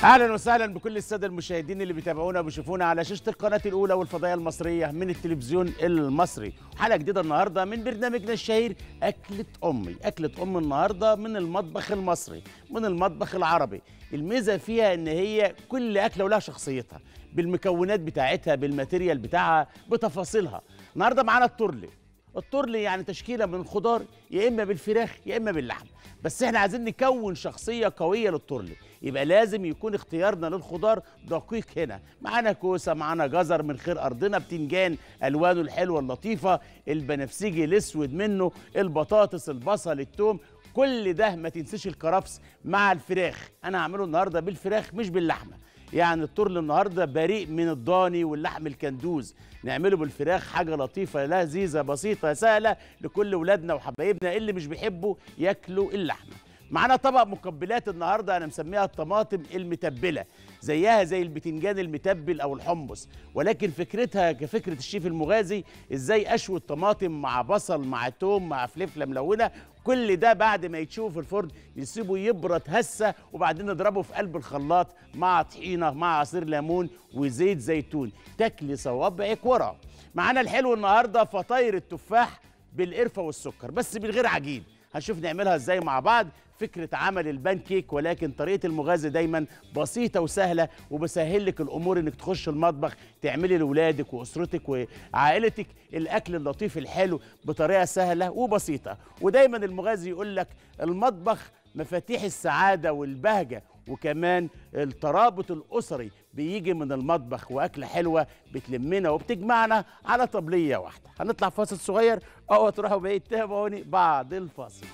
اهلا وسهلا بكل الساده المشاهدين اللي بيتابعونا وبيشوفونا على شاشه القناه الاولى والفضائيه المصريه من التلفزيون المصري حلقه جديده النهارده من برنامجنا الشهير اكله امي اكله ام النهارده من المطبخ المصري من المطبخ العربي الميزه فيها ان هي كل اكله ولها شخصيتها بالمكونات بتاعتها بالماتيريال بتاعها بتفاصيلها النهارده معانا التورلي التورلي يعني تشكيله من الخضار يا اما بالفراخ يا اما باللحم بس احنا عايزين نكون شخصيه قويه للتورلي يبقى لازم يكون اختيارنا للخضار دقيق هنا معانا كوسه معانا جزر من خير ارضنا بتنجان الوانه الحلوه اللطيفه البنفسجي الاسود منه البطاطس البصل التوم كل ده ما تنسيش الكرفس مع الفراخ انا هعمله النهارده بالفراخ مش باللحمه يعني التورل النهارده بريء من الضاني واللحم الكندوز نعمله بالفراخ حاجه لطيفه لذيذه بسيطه سهله لكل ولادنا وحبايبنا اللي مش بيحبوا ياكلوا اللحمه معانا طبق مقبلات النهارده انا مسميها الطماطم المتبله زيها زي البتنجان المتبل او الحمص ولكن فكرتها كفكره الشيف المغازي ازاي اشوي الطماطم مع بصل مع توم مع فلفله ملونه كل ده بعد ما يتشوي في الفرن نسيبه يبرد هسه وبعدين نضربه في قلب الخلاط مع طحينه مع عصير ليمون وزيت زيتون تاكلي صوابعك ورا معانا الحلو النهارده فطاير التفاح بالقرفه والسكر بس من غير عجين هنشوف نعملها ازاي مع بعض فكرة عمل البان كيك ولكن طريقة المغازي دايما بسيطة وسهلة وبسهل لك الأمور إنك تخش المطبخ تعملي لأولادك وأسرتك وعائلتك الأكل اللطيف الحلو بطريقة سهلة وبسيطة ودايما المغازي يقول لك المطبخ مفاتيح السعادة والبهجة وكمان الترابط الأسري بيجي من المطبخ وأكلة حلوة بتلمنا وبتجمعنا على طبلية واحدة هنطلع فاصل صغير أو تروحوا بعيد تابعوني بعد الفاصل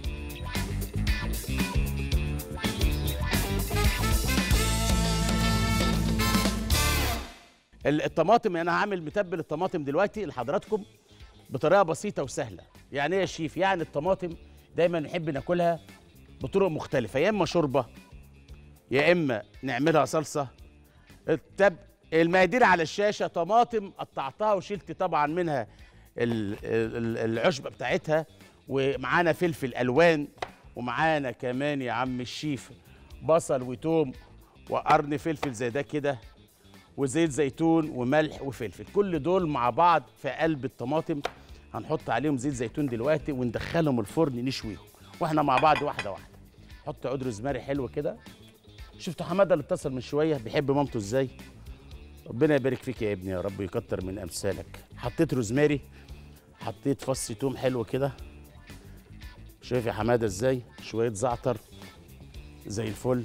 الطماطم انا هعمل متبل الطماطم دلوقتي لحضراتكم بطريقه بسيطه وسهله يعني ايه يا شيف يعني الطماطم دايما نحب ناكلها بطرق مختلفه يا اما شوربه يا اما نعملها صلصه التب المقادير على الشاشه طماطم قطعتها وشلت طبعا منها ال- ال- العشبه بتاعتها ومعانا فلفل الوان ومعانا كمان يا عم الشيف بصل وتوم وقرن فلفل زي ده كده وزيت زيتون وملح وفلفل كل دول مع بعض في قلب الطماطم هنحط عليهم زيت زيتون دلوقتي وندخلهم الفرن نشويهم واحنا مع بعض واحده واحده حط عود روزماري حلو كده شفتوا حماده اللي اتصل من شويه بيحب مامته ازاي ربنا يبارك فيك يا ابني يا رب يكتر من امثالك حطيت روزماري حطيت فص توم حلو كده شايف يا حماده ازاي شويه زعتر زي الفل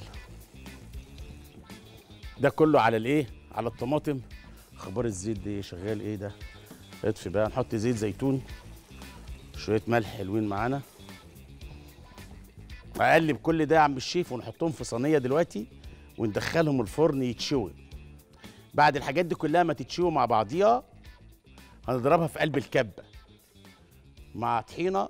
ده كله على الايه على الطماطم اخبار الزيت دي شغال ايه ده اطفي بقى نحط زيت زيتون شويه ملح حلوين معانا اقلب كل ده يا عم الشيف ونحطهم في صينيه دلوقتي وندخلهم الفرن يتشوي بعد الحاجات دي كلها ما تتشوي مع بعضيها هنضربها في قلب الكبه مع طحينه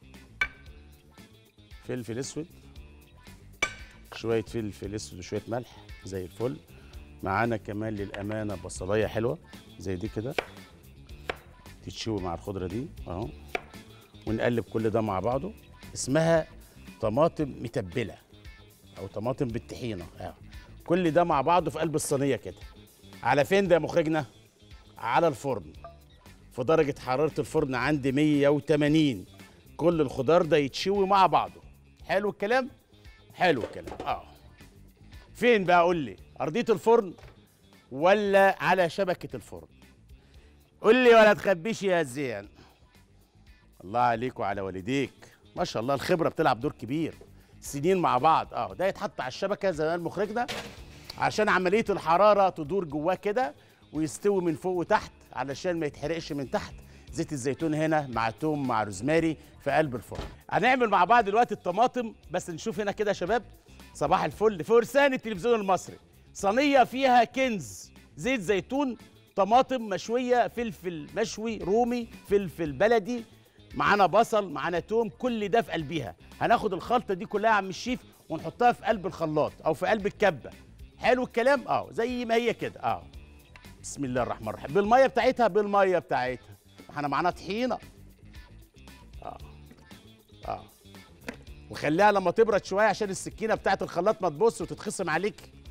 فلفل اسود شويه فلفل اسود وشويه ملح زي الفل معانا كمان للامانه بصلايه حلوه زي دي كده تتشوي مع الخضره دي اهو ونقلب كل ده مع بعضه اسمها طماطم متبله او طماطم بالطحينه اهو كل ده مع بعضه في قلب الصينيه كده على فين ده يا مخرجنا على الفرن في درجه حراره الفرن عندي 180 كل الخضار ده يتشوي مع بعضه حلو الكلام حلو الكلام اه فين بقى قول لي ارضيه الفرن ولا على شبكه الفرن قول لي ولا تخبيش يا زين الله عليك وعلى والديك ما شاء الله الخبره بتلعب دور كبير سنين مع بعض اه ده يتحط على الشبكه زي ما قال مخرجنا عشان عمليه الحراره تدور جواه كده ويستوي من فوق وتحت علشان ما يتحرقش من تحت زيت الزيتون هنا مع توم مع روزماري في قلب الفرن هنعمل مع بعض دلوقتي الطماطم بس نشوف هنا كده يا شباب صباح الفل فرسان التلفزيون المصري صينيه فيها كنز زيت زيتون طماطم مشويه فلفل مشوي رومي فلفل بلدي معانا بصل معانا توم كل ده في قلبيها هناخد الخلطه دي كلها يا عم الشيف ونحطها في قلب الخلاط او في قلب الكبه حلو الكلام اه زي ما هي كده اه بسم الله الرحمن الرحيم بالميه بتاعتها بالميه بتاعتها احنا معانا طحينه اه اه وخليها لما تبرد شويه عشان السكينه بتاعت الخلاط ما تبص وتتخصم عليك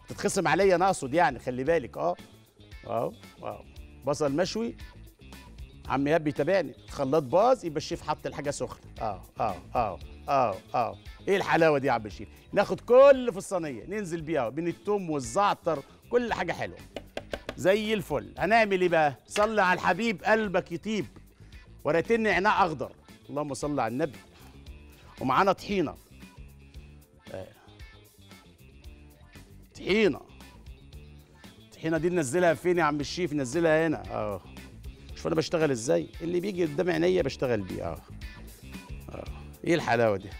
تتخصم عليا انا اقصد يعني خلي بالك اه اهو اهو بصل مشوي عم ايهاب بيتابعني الخلاط باظ يبقى الشيف حط الحاجه سخنه اه اه اه اه اه ايه الحلاوه دي يا عم الشيف ناخد كل في الصينيه ننزل بيها بين التوم والزعتر كل حاجه حلوه زي الفل هنعمل ايه بقى صلي على الحبيب قلبك يطيب ورقتين نعناع اخضر اللهم صل على النبي ومعانا طحينه آه. طحينه الطحينه دي ننزلها فين يا عم الشيف ننزلها هنا اه شوف انا بشتغل ازاي اللي بيجي قدام عينيا بشتغل بيه اه اه ايه الحلاوه دي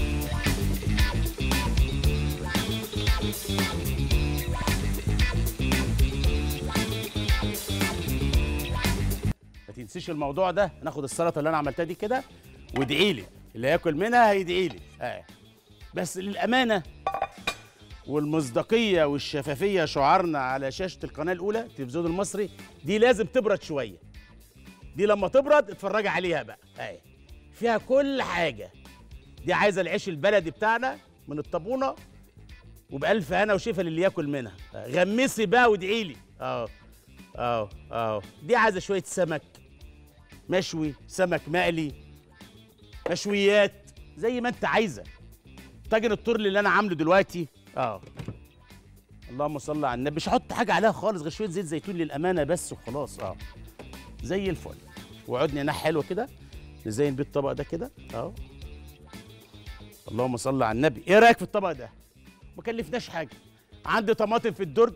ما تنسيش الموضوع ده ناخد السلطه اللي انا عملتها دي كده وادعي لي اللي هياكل منها هيدعي لي آه. بس للامانه والمصداقيه والشفافيه شعارنا على شاشه القناه الاولى التلفزيون المصري دي لازم تبرد شويه دي لما تبرد اتفرجي عليها بقى اهي فيها كل حاجه دي عايزه العيش البلدي بتاعنا من الطابونه وبألف هنا وشفا للي ياكل منها غمسي بقى وادعي لي اه اه اه دي عايزه شويه سمك مشوي سمك مقلي مشويات زي ما انت عايزه طاجن التورلي اللي انا عامله دلوقتي اه اللهم صل على النبي مش هحط حاجه عليها خالص غير شويه زيت زيتون للامانه بس وخلاص اه زي الفل وعدني ناح حلوه كده نزين بيه الطبق ده كده اهو اللهم صل على النبي ايه رايك في الطبق ده ما كلفناش حاجه عندي طماطم في الدرج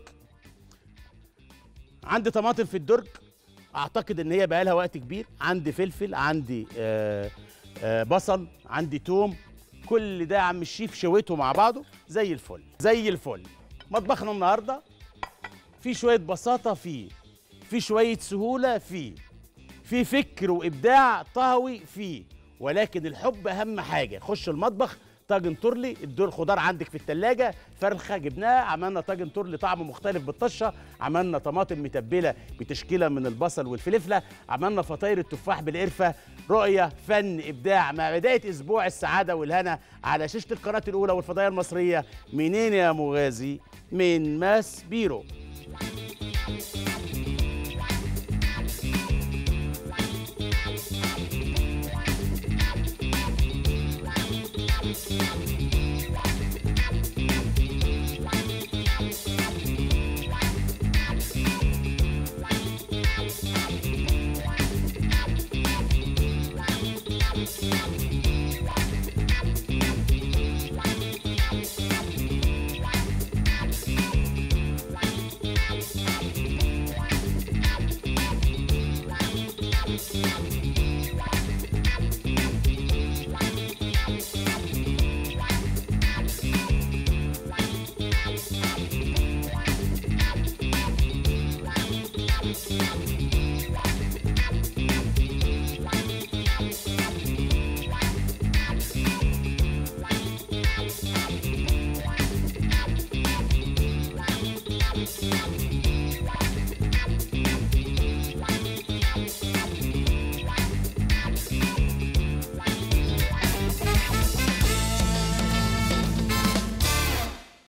عندي طماطم في الدرج اعتقد ان هي بقالها وقت كبير عندي فلفل عندي آه آه بصل عندي توم كل ده يا عم الشيف شويته مع بعضه زي الفل زي الفل مطبخنا النهارده في شويه بساطه فيه في شويه سهوله فيه في فكر وابداع طهوي فيه ولكن الحب اهم حاجه خش المطبخ طاجن تورلي الدور خضار عندك في التلاجة فرخه جبناها عملنا طاجن تورلي طعمه مختلف بالطشه عملنا طماطم متبله بتشكيله من البصل والفلفله عملنا فطاير التفاح بالقرفه رؤيه فن ابداع مع بدايه اسبوع السعاده والهنا على شاشه القناه الاولى والفضائيه المصريه منين يا مغازي من ماس بيرو